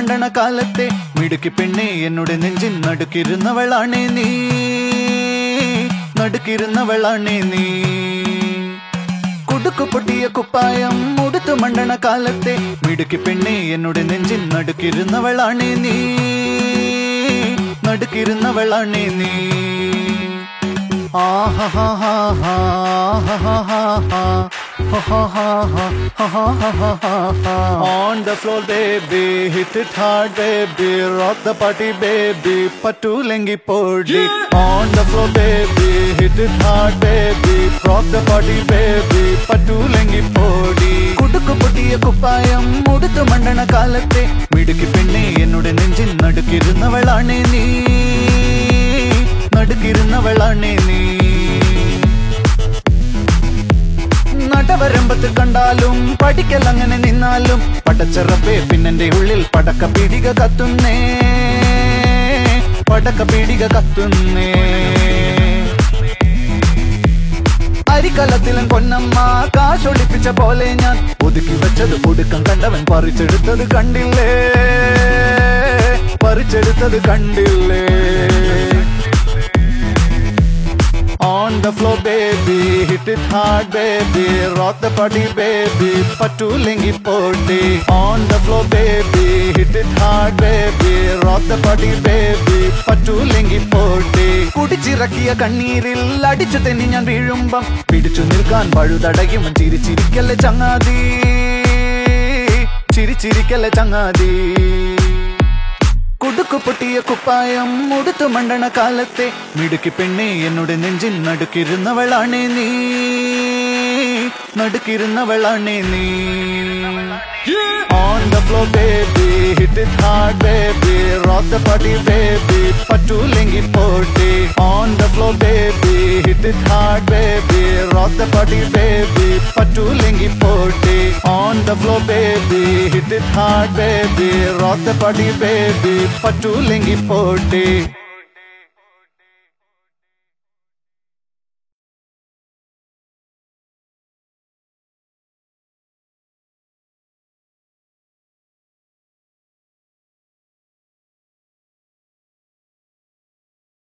മണ്ടണ കാലത്തെ മിടുക്കി പെണ്ണെ എന്നോട് നെഞ്ചിൻ നടുക്കിരുന്നവളാണേ നീ നടുക്കിരുന്നവളാണേ നീ കുടുക്കു പൊട്ടിയ കുപ്പായം മുടുത്തു മണ്ടണ കാലത്തെ മിടുക്കി പെണ്ണെ എന്നോട് നെഞ്ചിൻ നടുക്കിരുന്നവളാണേ നീ നടുക്കിരുന്നവളാണേ നീ On the floor, baby, hit it hard, baby, rock the party, baby, പറ്റൂലെങ്കി പൊടി On the floor, baby, hit it hard, baby, rock the party, baby, പറ്റൂലെങ്കി പൊടി കുടുക്കു പൊട്ടിയ കുപ്പായം മുടുത്തു മണ്ടണ കാലത്തെ മിടുക്കി പെണ്ണെ എന്നോട് നെഞ്ചിൻ നടുക്കിരുന്നവളാണേ നീ നടുക്കിരുന്നവളാണേ നീ നടവരമ്പത്ത് കണ്ടാലും പഠിക്കൽ അങ്ങനെ നിന്നാലും പടച്ചറപ്പേ പിന്നെന്റെ ഉള്ളിൽ പടക്ക പീടിക കത്തുന്നേ പടക്ക പീടിക കത്തുന്നേ അരിക്കലത്തിലും പൊന്നമ്മ കാശൊളിപ്പിച്ച പോലെ ഞാൻ ഒതുക്കി വെച്ചത് ഒടുക്കം കണ്ടവൻ പറിച്ചെടുത്തത് കണ്ടില്ലേ പറിച്ചെടുത്തത് കണ്ടില്ലേ On the floor, baby, hit it hard, baby, rock the party, baby, പറ്റൂലെങ്കി potty On the floor, baby, hit it hard, baby, rock the party, baby, പറ്റൂലെങ്കി പോട്ടി കുടിച്ചിറക്കിയ കണ്ണീരിൽ അടിച്ചു തെന്നി ഞാൻ വീഴുമ്പം പിടിച്ചു നിൽക്കാൻ പഴുതടയും ചിരിച്ചിരിക്കല്ലേ ചങ്ങാതി ചിരിച്ചിരിക്കല്ലേ ചങ്ങാതി കുടുക്കു പൊട്ടിയ കുപ്പായം മുടുത്തു മണ്ടണ കാലത്തെ മിടുക്കി പെണ്ണെ എന്നോട് നെഞ്ചിൻ നടുക്കിരുന്നവളാണേ നീ നടുക്കിരുന്നവളാണേ നീ On the floor, baby, hit it hard, baby, rock the party, baby, പറ്റൂലെങ്കി potty On the floor, baby, hit it hard, baby, rock the party, baby, പറ്റൂലെങ്കി potty On the floor, baby, hit it hard, baby, rock the party, baby, പറ്റൂലെങ്കി potty